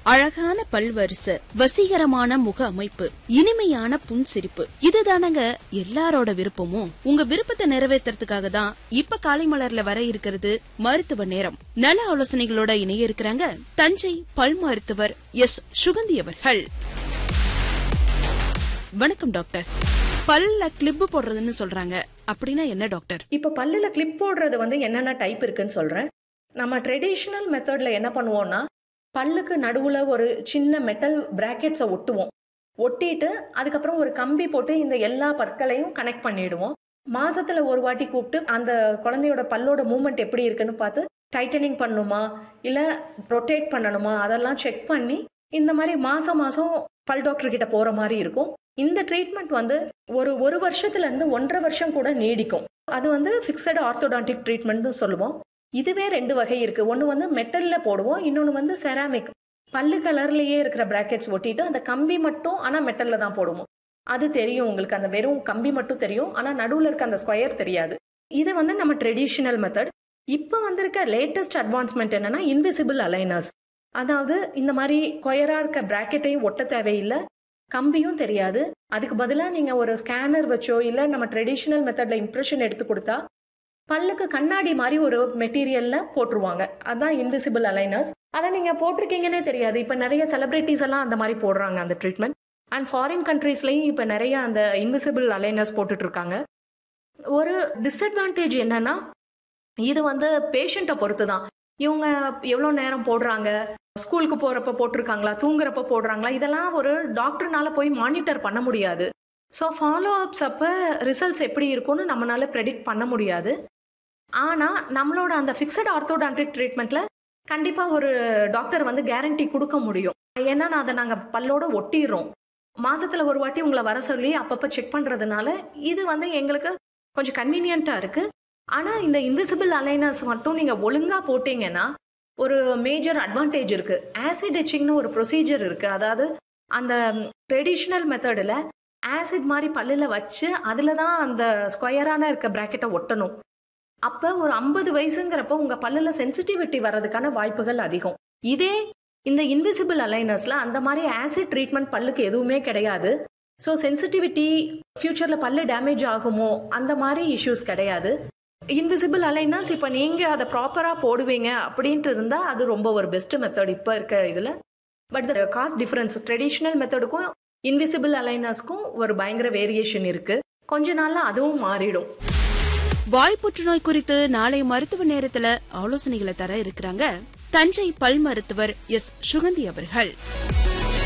அழகான பல்வரிசை வசீகரமான முக அமைப்பு இனிமையான புன்சிரிப்பு இதுதானங்க எல்லாரோட விருப்பமும் உங்க விருப்பத்தை நிறைவேற்றுறதுக்காக தான் இப்ப காலை மலர்ல வர இருக்கிறது மருத்துவ நேரம் நல ஆலோசனைகளோட இணைய இருக்கிறாங்க தஞ்சை பல் மருத்துவர் எஸ் சுகந்தி அவர்கள் வணக்கம் டாக்டர் பல்ல கிளிப்பு போடுறதுன்னு சொல்றாங்க அப்படின்னா என்ன டாக்டர் இப்போ பல்லில் கிளிப் போடுறது வந்து என்னென்ன டைப் இருக்குன்னு சொல்கிறேன் நம்ம ட்ரெடிஷ்னல் மெத்தடில் என்ன பண்ணுவோம்னா பல்லுக்கு நடுவில் ஒரு சின்ன மெட்டல் பிராக்கெட்ஸை ஒட்டுவோம் ஒட்டிட்டு அதுக்கப்புறம் ஒரு கம்பி போட்டு இந்த எல்லா பற்களையும் கனெக்ட் பண்ணிடுவோம் மாசத்துல ஒரு வாட்டி கூப்பிட்டு அந்த குழந்தையோட பல்லோட மூமெண்ட் எப்படி இருக்குன்னு பார்த்து டைட்டனிங் பண்ணணுமா இல்லை ரொட்டேட் பண்ணணுமா அதெல்லாம் செக் பண்ணி இந்த மாதிரி மாசம் மாசம் பல் டாக்டர் கிட்ட போற மாதிரி இருக்கும் இந்த ட்ரீட்மெண்ட் வந்து ஒரு ஒரு வருஷத்துல இருந்து ஒன்றரை வருஷம் கூட நீடிக்கும் அது வந்து ஃபிக்ஸட் ஆர்த்தோடான்டிக் ட்ரீட்மெண்ட்னு சொல்லுவோம் இதுவே ரெண்டு வகை இருக்கு ஒன்று வந்து மெட்டல்ல போடுவோம் இன்னொன்று வந்து செராமிக் பல்லு கலர்லயே இருக்கிற பிராக்கெட்ஸ் ஒட்டிட்டு அந்த கம்பி மட்டும் ஆனால் மெட்டல்ல தான் போடுவோம் அது தெரியும் உங்களுக்கு அந்த வெறும் கம்பி மட்டும் தெரியும் ஆனால் நடுவில் இருக்க அந்த ஸ்கொயர் தெரியாது இது வந்து நம்ம ட்ரெடிஷ்னல் மெத்தட் இப்போ வந்திருக்க லேட்டஸ்ட் அட்வான்ஸ்மெண்ட் என்னன்னா இன்விசிபிள் அலைனர்ஸ் அதாவது இந்த மாதிரி ஸ்கொயராக இருக்க பிராக்கெட்டையும் ஒட்ட தேவையில்லை கம்பியும் தெரியாது அதுக்கு பதிலாக நீங்கள் ஒரு ஸ்கேனர் வச்சோ இல்லை நம்ம ட்ரெடிஷ்னல் மெத்தடில் இம்ப்ரெஷன் எடுத்து கொடுத்தா பல்லுக்கு கண்ணாடி மாதிரி ஒரு மெட்டீரியலில் போட்டுருவாங்க அதான் இன்விசிபிள் அலைனர்ஸ் அதை நீங்கள் போட்டிருக்கீங்கன்னே தெரியாது இப்போ நிறைய செலிப்ரிட்டிஸ் எல்லாம் அந்த மாதிரி போடுறாங்க அந்த ட்ரீட்மெண்ட் அண்ட் ஃபாரின் கண்ட்ரீஸ்லையும் இப்போ நிறைய அந்த இன்விசிபிள் அலைனர்ஸ் போட்டுட்டு இருக்காங்க ஒரு டிஸ்அட்வான்டேஜ் என்னன்னா இது வந்து பேஷண்ட்டை பொறுத்து தான் இவங்க எவ்வளோ நேரம் போடுறாங்க ஸ்கூலுக்கு போகிறப்ப போட்டிருக்காங்களா தூங்குறப்ப போடுறாங்களா இதெல்லாம் ஒரு டாக்டர்னால போய் மானிட்டர் பண்ண முடியாது ஸோ ஃபாலோ அப்ஸ் அப்போ ரிசல்ட்ஸ் எப்படி இருக்கும்னு நம்மளால ப்ரெடிக்ட் பண்ண முடியாது ஆனால் நம்மளோட அந்த ஃபிக்ஸட் ஆர்த்தோடான்டிக் ட்ரீட்மெண்ட்டில் கண்டிப்பாக ஒரு டாக்டர் வந்து கேரண்டி கொடுக்க முடியும் ஏன்னா நான் அதை நாங்கள் பல்லோட ஒட்டிடுறோம் மாசத்துல ஒரு வாட்டி உங்களை வர சொல்லி அப்பப்போ செக் பண்ணுறதுனால இது வந்து எங்களுக்கு கொஞ்சம் கன்வீனியண்ட்டாக இருக்குது ஆனால் இந்த இன்விசிபிள் அலைனர்ஸ் மட்டும் நீங்கள் ஒழுங்காக போட்டிங்கன்னா ஒரு மேஜர் அட்வான்டேஜ் இருக்குது ஆசிட் எச்சிங்னு ஒரு ப்ரொசீஜர் இருக்குது அதாவது அந்த ட்ரெடிஷ்னல் மெத்தடில் ஆசிட் மாதிரி பல்லில் வச்சு அதில் தான் அந்த ஸ்கொயரான இருக்க ப்ராக்கெட்டை ஒட்டணும் அப்போ ஒரு ஐம்பது வயசுங்கிறப்ப உங்கள் பல்லில் சென்சிட்டிவிட்டி வர்றதுக்கான வாய்ப்புகள் அதிகம் இதே இந்த இன்விசிபிள் அலைனர்ஸில் அந்த மாதிரி ஆசிட் ட்ரீட்மெண்ட் பல்லுக்கு எதுவுமே கிடையாது ஸோ சென்சிட்டிவிட்டி ஃப்யூச்சரில் பல்லு டேமேஜ் ஆகுமோ அந்த மாதிரி இஷ்யூஸ் கிடையாது இன்விசிபிள் அலைனர்ஸ் இப்போ நீங்கள் அதை ப்ராப்பராக போடுவீங்க அப்படின்ட்டு இருந்தால் அது ரொம்ப ஒரு பெஸ்ட் மெத்தட் இப்போ இருக்க இதில் but the cost difference traditional மெத்தடுக்கும் இன்விசிபிள் அலைனர்ஸ்க்கும் ஒரு பயங்கர வேரியேஷன் இருக்குது கொஞ்ச நாளில் அதுவும் மாறிடும் வாய் புற்றுநோய் குறித்து நாளை மருத்துவ நேரத்துல ஆலோசனைகளை தர இருக்கிறாங்க தஞ்சை பல் மருத்துவர் எஸ் சுகந்தி அவர்கள்